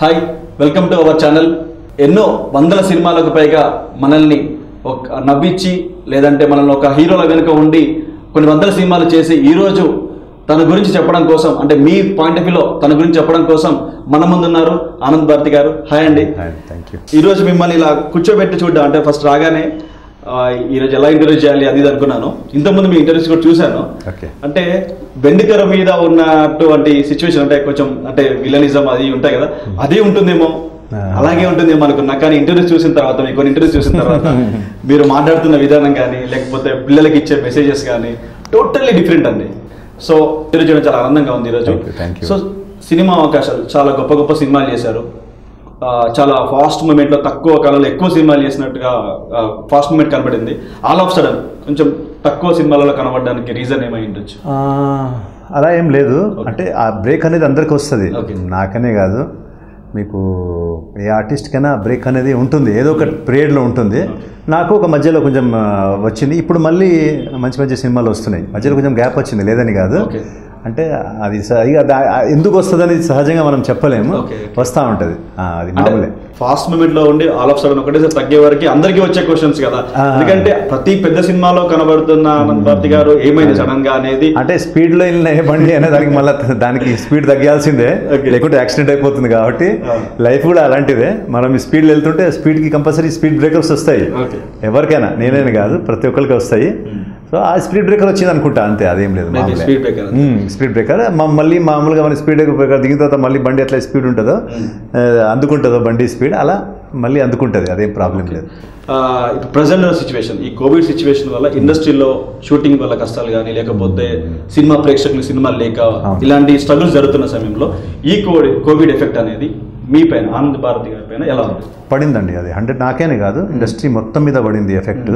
Hi welcome to our channel ఎన్నో వందల సినిమాలకు పైగా మనల్ని ఒక నవ్వించి లేదంటే మనల్ని ఒక హీరోల వెనుక ఉండి కొన్ని వందల సినిమాలు చేసి ఈరోజు తన గురించి చెప్పడం కోసం అంటే మీ పాయింట్ ఆఫ్ వ్యూలో తన గురించి చెప్పడం కోసం మన ముందున్నారు ఆనంద్ భారతి గారు హాయ్ అండి థ్యాంక్ యూ ఈరోజు మిమ్మల్ని ఇలా కూర్చోబెట్టి చూడ్డం అంటే ఫస్ట్ రాగానే ఆ, ఈరోజు ఎలా ఇంటర్వ్యూ చేయాలి అది ఇది అనుకున్నాను ఇంతకుముందు మీ ఇంటర్వ్యూస్ కూడా చూశాను ఓకే అంటే వెండితెర మీద ఉన్నటువంటి సిచ్యువేషన్ అంటే కొంచెం అంటే విలనిజం అది ఉంటాయి కదా అదే ఉంటుందేమో ఆ. అలాగే ఉంటుందేమో అనుకున్నా కానీ ఇంటర్వ్యూస్ చూసిన తర్వాత మీ కొన్ని ఇంటర్వ్యూస్ చూసిన తర్వాత మీరు మాట్లాడుతున్న విధానం కానీ లేకపోతే పిల్లలకి ఇచ్చే మెసేజెస్ కానీ టోటల్లీ డిఫరెంట్ అండి సో ఈరోజు చేయడం చాలా ఆనందంగా ఉంది ఈరోజు Thank you, thank you. So cinema అవకాశాలు చాలా గొప్ప గొప్ప సినిమాలు చేశారు ఆ, చాలా ఫాస్ట్ మూమెంట్లో తక్కువ కాలంలో ఎక్కువ సినిమాలు చేసినట్టుగా ఫాస్ట్ మూమెంట్ కనబడింది ఆల్ ఆఫ్ సడన్ కొంచెం తక్కువ సినిమాలలో కనబడడానికి రీజన్ ఏమై ఉండొచ్చు అలా ఏం లేదు అంటే ఆ బ్రేక్ అనేది అందరికీ వస్తుంది Okay. నాకనే కాదు మీకు ఏ ఆర్టిస్ట్కైనా బ్రేక్ అనేది ఉంటుంది ఏదో ఒక పీరియడ్లో ఉంటుంది నాకు ఒక మధ్యలో కొంచెం ఆ, వచ్చింది ఇప్పుడు మళ్ళీ మంచి మంచి సినిమాలు వస్తున్నాయి మధ్యలో కొంచెం గ్యాప్ వచ్చింది లేదని కాదు Okay. అంటే అది స- ఇక దా- ఎందుకు వస్తుందని సహజంగా మనం చెప్పలేము Okay, okay. వస్తూ ఉంటుంది అది అంటే మామూలే ఫాస్ట్ మూమెంట్ లో ఉండి ఆల్ ఆఫ్ సడన్ ఒకటేసారి తగ్గే వరకు అందరికీ వచ్చే క్వశ్చన్స్ కదా ఆ. ఎందుకంటే ప్రతి పెద్ద సినిమాలో కనబడుతున్న ఆనంద్ భారతి గారు ఏమైంది సడన్ గా అనేది అంటే స్పీడ్లో వెళ్ళిన ఏ బండి అనే దానికి మళ్ళీ దానికి స్పీడ్ తగ్గాల్సిందే Okay. లేకుంటే యాక్సిడెంట్ అయిపోతుంది కాబట్టి Ah. లైఫ్ కూడా అలాంటిదే మనం స్పీడ్ వెళ్తుంటే స్పీడ్కి కంపల్సరీ స్పీడ్ బ్రేకర్స్ వస్తాయి ఓకే ఎవరికైనా నేనేని కాదు ప్రతి ఒక్కరికి వస్తాయి సో ఆ స్పీడ్ బ్రేకర్ వచ్చింది అనుకుంటా అంతే అదేం లేదు Maybe speed breaker. Speed breaker మళ్ళీ మామూలుగా మన స్పీడ్ బ్రేకర్ దిగిన తర్వాత మళ్ళీ బండి ఎట్లా స్పీడ్ ఉంటుందో ఆ, అందుకుంటుందో బండి స్పీడ్ అలా మళ్ళీ అందుకుంటుంది అదేం ప్రాబ్లం లేదు ప్రజెంట్ సిచ్యువేషన్ ఈ కోవిడ్ సిచ్యువేషన్ వల్ల ఇండస్ట్రీలో షూటింగ్ వల్ల కష్టాలు కానీ లేకపోతే సినిమా ప్రేక్షకులు సినిమాలు లేక అవును. ఇలాంటి స్ట్రగుల్స్ జరుగుతున్న సమయంలో ఈ కోవిడ్ కోవిడ్ ఎఫెక్ట్ అనేది మీ పైన ఆనంద్ భారతి గారి పైన ఎలా ఉంది పడిందండి అది హండ్రెడ్ నాకేనే కాదు ఇండస్ట్రీ మొత్తం మీద పడింది ఎఫెక్ట్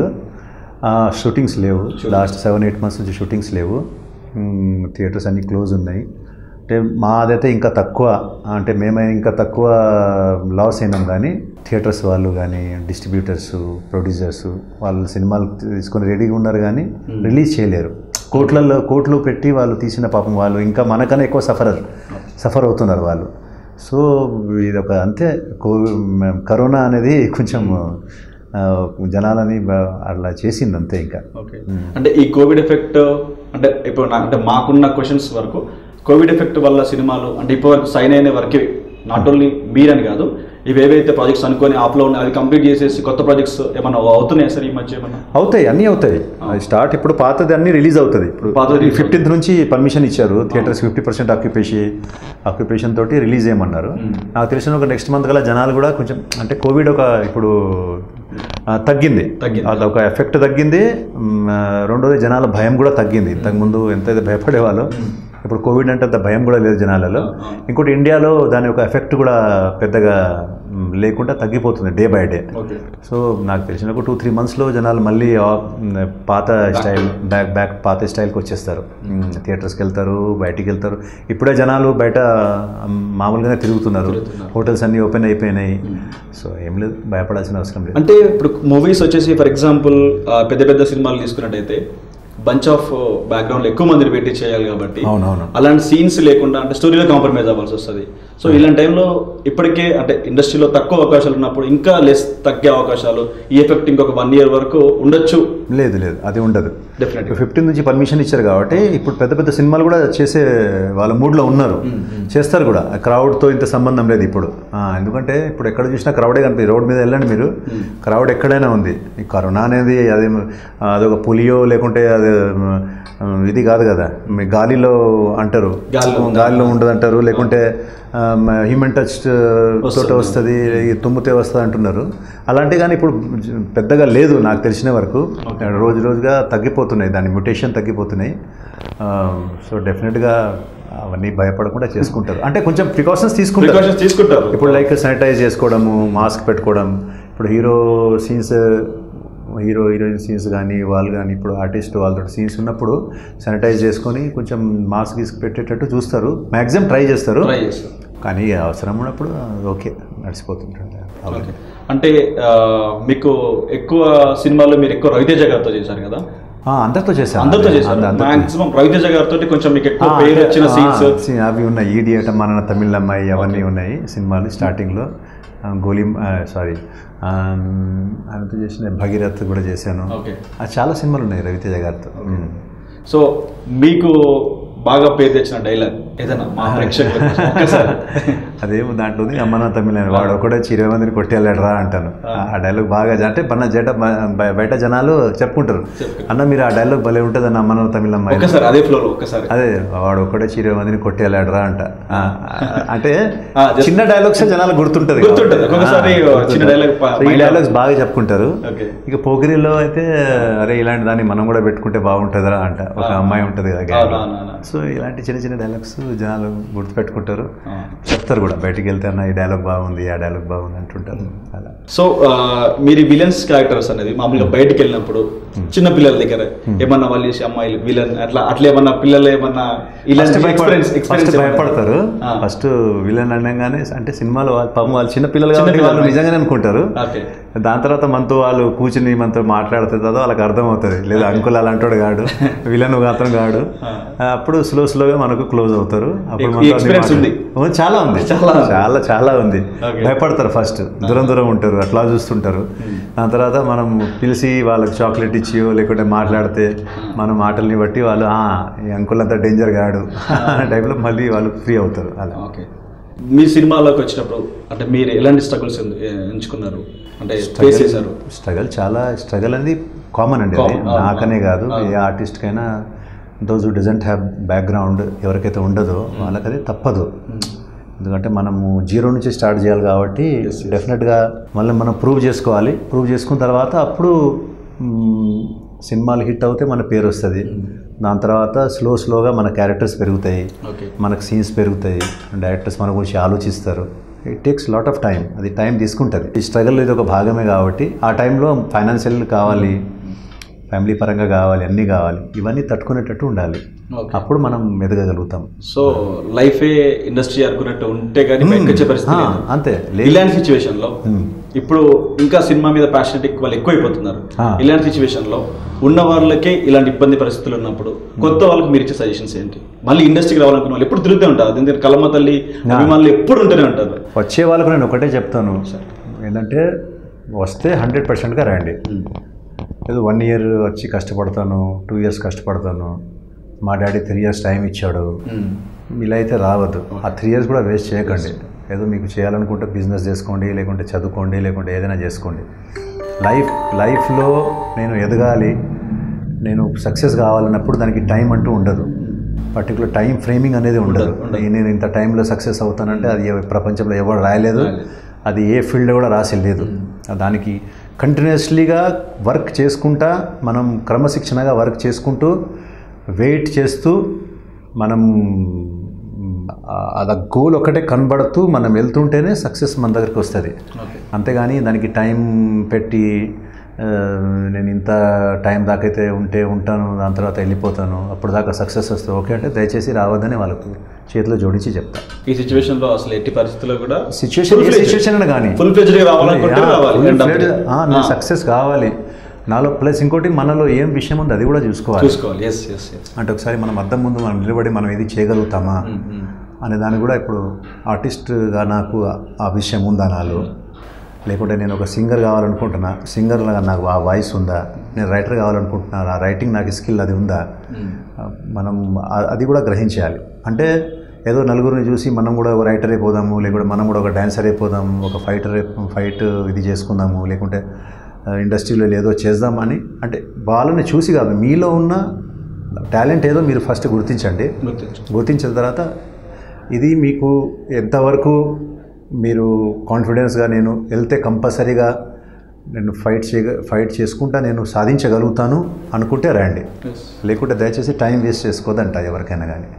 షూటింగ్స్ లేవు లాస్ట్ సెవెన్ ఎయిట్ మంత్స్ నుంచి షూటింగ్స్ లేవు థియేటర్స్ అన్నీ క్లోజ్ ఉన్నాయి అంటే మాదైతే ఇంకా తక్కువ అంటే మేమైనా ఇంకా తక్కువ లాస్ అయినాం కానీ థియేటర్స్ వాళ్ళు కానీ డిస్ట్రిబ్యూటర్స్ ప్రొడ్యూసర్స్ వాళ్ళు సినిమాలు తీసుకొని రెడీగా ఉన్నారు కానీ రిలీజ్ చేయలేరు కోట్లలో కోట్లు పెట్టి వాళ్ళు తీసిన పాపం వాళ్ళు ఇంకా మనకన్నా ఎక్కువ సఫరర్ సఫర్ అవుతున్నారు వాళ్ళు సో ఇది ఒక అంతే కో- మ- కరోనా అనేది కొంచెం ఆ, జనాలని బ- అట్లా చేసింది అంతే ఇంకా ఓకే అంటే ఈ కోవిడ్ ఎఫెక్ట్ అంటే ఇప్పుడు నా అంటే మాకున్న క్వశ్చన్స్ వరకు కోవిడ్ ఎఫెక్ట్ వల్ల సినిమాలు అంటే ఇప్పుడు వరకు సైన్ అయిన వరకే నాట్ ఓన్లీ మీరని కాదు ఇవి ఏవైతే ప్రాజెక్ట్స్ అనుకొని ఆప్లో ఉన్నాయి అవి కంప్లీట్ చేసేసి కొత్త ప్రాజెక్ట్స్ ఏమన్నా అవుతున్నాయా సార్ ఈ మధ్య ఏమన్నా అవుతాయి అన్నీ అవుతాయి అది స్టార్ట్ ఇప్పుడు పాతది అన్నీ రిలీజ్ అవుతుంది ఇప్పుడు పాతది release ఫిఫ్టీన్త్ నుంచి పర్మిషన్ ఇచ్చారు theatres fifty percent occupation occupation తోటి రిలీజ్ చేయమన్నారు నాకు తెలిసిన ఒక నెక్స్ట్ మంత్ గల జనాలు కూడా కొంచెం అంటే కోవిడ్ ఒక ఇప్పుడు ఆ, తగ్గింది తగ్గింది. అది ఒక ఎఫెక్ట్ తగ్గింది మ్, ఆ, రెండోది జనాల భయం కూడా తగ్గింది ఇంతకుముందు ఎంతైతే భయపడేవాళ్ళు ఇప్పుడు కోవిడ్ అంటే అంత భయం కూడా లేదు జనాలలో ఇంకోటి ఇండియాలో దాని యొక్క ఎఫెక్ట్ కూడా పెద్దగా మ్, లేకుండా తగ్గిపోతుంది day by day okay so నాకు తెలిసిన ఒక టూ త్రీ మంత్స్లో జనాలు మళ్ళీ ఆ, మ్, పాత స్టైల్ బ్యాక్ బ్యాక్ పాత స్టైల్కి వచ్చేస్తారు మ్, థియేటర్స్కి వెళ్తారు బయటికి వెళ్తారు ఇప్పుడే జనాలు బయట మ్, మామూలుగానే తిరుగుతున్నారు హోటల్స్ అన్నీ ఓపెన్ అయిపోయినాయి సో ఏం లేదు భయపడాల్సిన అవసరం లేదు అంటే ఇప్పుడు మూవీస్ వచ్చేసి ఫర్ ఎగ్జాంపుల్ పెద్ద పెద్ద సినిమాలు తీసుకున్నట్టయితే బంచ్ ఆఫ్ బ్యాక్గ్రౌండ్ ఎక్కువ మందిని పెట్టి చేయాలి కాబట్టి అవునవును అలాంటి సీన్స్ లేకుండా అంటే స్టోరీలో కాంప్రమైజ్ అవ్వాల్సి వస్తుంది సో ఇలాంటి టైంలో ఇప్పటికే అంటే ఇండస్ట్రీలో తక్కువ అవకాశాలు ఉన్నప్పుడు ఇంకా లెస్ తగ్గే అవకాశాలు ఈ ఎఫెక్ట్ ఇంకొక వన్ ఇయర్ వరకు ఉండొచ్చు లేదు లేదు అది ఉండదు డెఫినెట్గా ఫిఫ్టీన్ నుంచి పర్మిషన్ ఇచ్చారు కాబట్టి ఇప్పుడు పెద్ద పెద్ద సినిమాలు కూడా చేసే వాళ్ళ మూడ్లో ఉన్నారు చేస్తారు కూడా క్రౌడ్తో ఇంత సంబంధం లేదు ఇప్పుడు ఆ, ఎందుకంటే ఇప్పుడు ఎక్కడ చూసినా క్రౌడే కనిపి రోడ్ మీద వెళ్ళండి మీరు క్రౌడ్ ఎక్కడైనా ఉంది ఈ కరోనా అనేది అది అదొక పులియో లేకుంటే అది ఆ, ఇది కాదు కదా మీ గాలిలో అంటారు గాలిలో ఉంటుంది. గాలిలో ఉండదు అంటారు లేకుంటే హ్యూమన్ టచ్ తోట వస్తుంది తుమ్మితే వస్తుంది అంటున్నారు అలాంటివి కానీ ఇప్పుడు పెద్దగా లేదు నాకు తెలిసిన వరకు రోజు రోజుగా తగ్గిపోతున్నాయి దాని మ్యుటేషన్ తగ్గిపోతున్నాయి సో డెఫినెట్గా అవన్నీ భయపడకుండా చేసుకుంటారు అంటే కొంచెం ప్రికాషన్స్ తీసుకుంటారు ప్రికాషన్స్ తీసుకుంటారు ఇప్పుడు లైక్ శానిటైజ్ చేసుకోవడము మాస్క్ పెట్టుకోవడం ఇప్పుడు hero scenes hero heroine scenes కానీ వాళ్ళు కానీ ఇప్పుడు ఆర్టిస్ట్ వాళ్ళతో సీన్స్ ఉన్నప్పుడు శానిటైజ్ చేసుకొని కొంచెం మాస్క్ గీస్క్ పెట్టేటట్టు చూస్తారు మ్యాక్సిమం ట్రై చేస్తారు ట్రై చేస్తారు కానీ అవసరం ఉన్నప్పుడు ఓకే నడిచిపోతుంటుంది ఓకే అంటే ఆ, మీకు ఎక్కువ సినిమాల్లో మీరు ఎక్కువ రవితేజ గారితో చేశారు కదా ఆ, అందరితో చేశాను అందరితో అదే, చేశారు అంద- అందరితో. మాక్సిమం రవితేజ గారితో కొంచెం మీకు ఎక్కువ ఆ, పేరు అంటే, వచ్చిన ఆ, సీన్స్ సీ- అవి ఉన్నాయి ఈడియట మన తమిళ అమ్మాయి అవన్నీ ఉన్నాయి సినిమాలు స్టార్టింగ్లో ఆ, గోలీ సారీ ఆయనతో చేసిన భగీరథ్ కూడా చేశాను ఓకే ఆ, చాలా సినిమాలు ఉన్నాయి రవితేజ గారితో ఉమ్. సో మీకు బాగా పేరు తెచ్చిన డైలాగ్ ఏదైనా మా ప్రేక్షకులకు ఒక్కసారి. అదేమో దాంట్లో ఉంది అమ్మ నా తమిళ వాడు ఒకడే ఇరవై మందిని కొట్టేళ్ళాడు రా అంటాను ఆ డైలాగ్ బాగా జ- అంటే మన జట బ- బయట జనాలు చెప్పుకుంటారు అన్న మీరు ఆ డైలాగ్ భలే ఉంటుంది అన్న అమ్మ నా తమిళ అమ్మాయి ఒక్కసారి అదే ఫ్లోలో ఒక్కసారి అదే వాడు ఒక్కడే ఇరవై మందిని కొట్టేళ్ళాడు రా అంట ఆ, అంటే ఆ, just- చిన్న డైలాగ్స్ జనాలకు గుర్తుంటది గుర్తుంటది. ఒక్కొక్కసారి ఆ, గుర్తుంటది. చిన్న dialogue ప- సో ఈ mind- డైలాగ్స్ బాగా చెప్పుకుంటారు ఓకే ఇక పోకిరిలో అయితే అరే ఇలాంటి దాన్ని మనం కూడా పెట్టుకుంటే బాగుంటుందిరా అంట ఒక అమ్మాయి ఉంటుంది కదా gang లో. అవునవును. సో ఇలాంటి చిన్న చిన్న డైలాగ్స్ జనాలు గుర్తుపెట్టుకుంటారు చెప్తారు కూడా బయటికి వెళ్తే అన్న ఈ డైలాగ్ బాగుంది ఆ డైలాగ్ బాగుంది అంటుంటారు అలా సో ఆ, మీరు విలన్స్ క్యారెక్టర్స్ అనేది మామూలుగా బయటికి వెళ్ళినప్పుడు చిన్న పిల్లల దగ్గర ఏమన్నా వాళ్ళు చేసి అమ్మాయిలు విలన్ అట్లా అట్లా ఏమన్నా పిల్లలు ఏమన్నా ఇలాంటి ఫస్ట్ ఎక్స్పీరియన్స్ ఫస్ట్ ఎక్స్పీరియన్స్ భయపడతారు ఆ. ఫస్ట్ విలన్ అనగానే అంటే సినిమాలో వాళ్ళు పాపం వాళ్ళు చిన్న పిల్లలు చిన్న కాబట్టి వాళ్ళు పిల్లలు. నిజంగానే అనుకుంటారు ఓకే దాని తర్వాత మనతో వాళ్ళు కూర్చుని మనతో మాట్లాడుతుందో వాళ్ళకి అర్థమవుతుంది లేదా అంకుల్ అలాంటోడు గాడు విలన్ అతను గాడు అప్పుడు స్లో స్లోగా మనకు క్లోజ్ అవుతారు అప్పుడు ఈ మనతో అన్ని experience ఉంది. మాట్లాడు- ఓ, చాలా ఉంది చాలా ఉంది. చాలా చాలా ఉంది Okay. భయపడతారు ఫస్ట్ దూరం దూరం ఉంటారు అట్లా చూస్తుంటారు దాని తర్వాత మనం పిలిచి వాళ్ళకి చాక్లెట్ ఇచ్చియో లేకుంటే మాట్లాడితే మన మాటల్ని బట్టి వాళ్ళు "ఆ, ఈ అంకుల్ అంతా డేంజర్ గాడు టైప్లో మళ్ళీ వాళ్ళు ఫ్రీ అవుతారు అలా ఓకే మీ సినిమాలోకి వచ్చినప్పుడు అంటే మీరు ఎలాంటి స్ట్రగుల్స్ ఎంచుకున్నారు అంటే ఫేస్ చేశారు స్ట్రగల్ చాలా స్ట్రగల్ అనేది కామన్ అండి అది Common, అవును, నాకనే కాదు ఏ ఆర్టిస్ట్కైనా those who doesn't have background ఎవరికైతే ఉండదో వాళ్ళకి అది తప్పదు ఎందుకంటే మనము జీరో నుంచి స్టార్ట్ చేయాలి కాబట్టి డెఫినెట్గా మళ్ళీ మనం ప్రూవ్ చేసుకోవాలి ప్రూవ్ చేసుకున్న తర్వాత అప్పుడు మ్, సినిమాలు హిట్ అవుతే మన పేరు వస్తుంది దాని తర్వాత స్లో స్లోగా మన క్యారెక్టర్స్ పెరుగుతాయి ఓకే మనకు సీన్స్ పెరుగుతాయి డైరెక్టర్స్ మన గురించి ఆలోచిస్తారు it takes lot of time అది టైం తీసుకుంటుంది ఈ స్ట్రగల్ ఇది ఒక భాగమే కాబట్టి ఆ టైంలో ఫైనాన్షియల్ కావాలి ఫ్యామిలీ పరంగా కావాలి అన్నీ కావాలి ఇవన్నీ తట్టుకునేటట్టు ఉండాలి ఓకే అప్పుడు మనం ఎదగగలుగుతాం సో లైఫే ఇండస్ట్రీ అనుకున్నట్టు ఉంటే కానీ బయటకు వచ్చే పరిస్థితి ఆ, లేదు. అంతే లేదు ఇలాంటి సిచ్యువేషన్ లో Hmm. ఇప్పుడు ఇంకా సినిమా మీద ప్యాషనెట్ వాళ్ళు ఎక్కువైపోతున్నారు ఆ. ఇలాంటి సిచ్యువేషన్ లో ఉన్న వాళ్ళకే ఇలాంటి ఇబ్బంది పరిస్థితులు ఉన్నప్పుడు కొత్త వాళ్ళకి మీరు ఇచ్చే సజెషన్స్ ఏంటి మళ్ళీ ఇండస్ట్రీకి రావాలనుకున్న వాళ్ళు ఎప్పుడు తిరుగుతూ ఉంటారు ఎందుకంటే కలమ్మ తల్లి అభిమానులు ఎప్పుడు ఉంటూనే ఉంటారు వచ్చే వాళ్ళకు నేను ఒకటే చెప్తాను ఏంటంటే వస్తే హండ్రెడ్ పర్సెంట్గా రండి ఏదో వన్ ఇయర్ వచ్చి కష్టపడతాను టూ ఇయర్స్ కష్టపడతాను మా డాడీ త్రీ ఇయర్స్ టైం ఇచ్చాడు ఇలా అయితే రావద్దు ఆ త్రీ ఇయర్స్ కూడా వేస్ట్ చేయకండి ఏదో మీకు చేయాలనుకుంటే బిజినెస్ చేసుకోండి లేకుంటే చదువుకోండి లేకుంటే ఏదైనా చేసుకోండి లైఫ్ లైఫ్లో నేను ఎదగాలి నేను సక్సెస్ కావాలన్నప్పుడు దానికి టైం అంటూ ఉండదు పర్టికులర్ టైం ఫ్రేమింగ్ అనేది ఉండదు నేను ఇంత టైంలో సక్సెస్ అవుతానంటే అది ఎవ- ప్రపంచంలో ఎవరు రాయలేదు అది ఏ ఫీల్డ్ కూడా రాసి లేదు దానికి కంటిన్యూస్లీగా వర్క్ చేసుకుంటా మనం క్రమశిక్షణగా వర్క్ చేసుకుంటూ వెయిట్ చేస్తూ మనం ఆ- అది గోల్ ఒకటే కనబడుతూ మనం వెళ్తుంటేనే సక్సెస్ మన దగ్గరికి వస్తుంది ఓకే అంతేగాని దానికి టైం పెట్టి ఆ, నేను ఇంత టైం దాకైతే ఉంటే ఉంటాను దాని తర్వాత వెళ్ళిపోతాను అప్పుడు దాకా సక్సెస్ వస్తే ఓకే అంటే దయచేసి రావద్దని వాళ్ళకు చేతిలో జోడించి చెప్తా ఈ సిచ్యువేషన్ లో అసలు ఎట్టి పరిస్థితుల్లో కూడా సిచ్యువేషన్ ఏ సిచ్యువేషన్ అయినా కానీ ఫుల్ ఫ్లెజ్డ్ గా రావాలనుకుంటే రావాలి full End of fledged, the day. ఆ, నేను సక్సెస్ కావాలి నాలో ప్లస్ ఇంకోటి మనలో ఏం విషయం ఉంది అది కూడా చూసుకోవాలి చూసుకోవాలి ఎస్ ఎస్ ఎస్ అంటే ఒకసారి మనం అద్దం ముందు మనం నిలబడి మనం ఏది చేయగలుగుతామా అనే దాన్ని కూడా ఇప్పుడు ఆర్టిస్ట్గా నాకు ఆ- ఆ విషయం ఉందా నాలో లేకుంటే నేను ఒక సింగర్ కావాలనుకుంటున్నా సింగర్గా నాకు ఆ వాయిస్ ఉందా నేను రైటర్ కావాలనుకుంటున్నా ఆ రైటింగ్ నాకు స్కిల్ అది ఉందా ఆ, మనం ఆ- అది కూడా గ్రహించాలి అంటే ఏదో నలుగురిని చూసి మనం కూడా ఒక రైటర్ అయిపోదాము లేకుంటే మనం కూడా ఒక డాన్సర్ అయిపోదాము ఒక ఫైటర్ ఫైట్ ఇది చేసుకుందాము లేకుంటే ఆ, ఇండస్ట్రీలో ఏదో చేద్దామని అంటే వాళ్ళని చూసి కాదు మీలో ఉన్న టాలెంట్ ఏదో మీరు ఫస్ట్ గుర్తించండి గుర్తించు గుర్తించిన తర్వాత ఇది మీకు ఎంతవరకు మీరు కాన్ఫిడెన్స్గా నేను వెళ్తే కంపల్సరీగా నేను ఫైట్ చేయ ఫైట్ చేసుకుంటా నేను సాధించగలుగుతాను అనుకుంటే రండి ఎస్ లేకుంటే దయచేసి టైం వేస్ట్ చేసుకోదంట ఎవరికైనా కానీ